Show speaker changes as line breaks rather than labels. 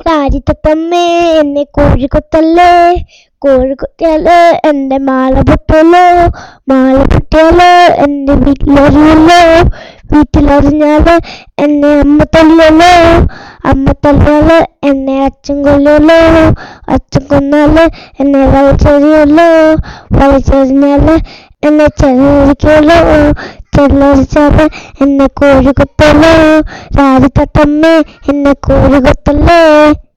രാജിത്തമ്മേ എന്നെ കോഴി കൊത്തല്ലേ കോഴി കൊത്തിയാല് എന്റെ മാല പൊട്ടുള്ളൂ മാല പൊട്ടിയാല് എന്റെ വീട്ടിലറിയുള്ളൂ വീട്ടിലറിഞ്ഞാല് എന്നെ അമ്മ തല്ലുള്ളൂ അമ്മ തല്ലിയാല് എന്നെ അച്ഛൻ കൊല്ലുള്ളൂ അച്ഛൻ കൊന്നാല് എന്നെ വലിച്ചെറിയുള്ളൂ വലിച്ചെറിഞ്ഞാല് എന്നെ ചെലരിക്കുള്ളൂ ചെല്ലരിച്ചാല് എന്നെ കോഴി കൊത്തുള്ളൂ രാജിത്തമ്മേ എന്നെ കോഴി കൊത്തല്ലേ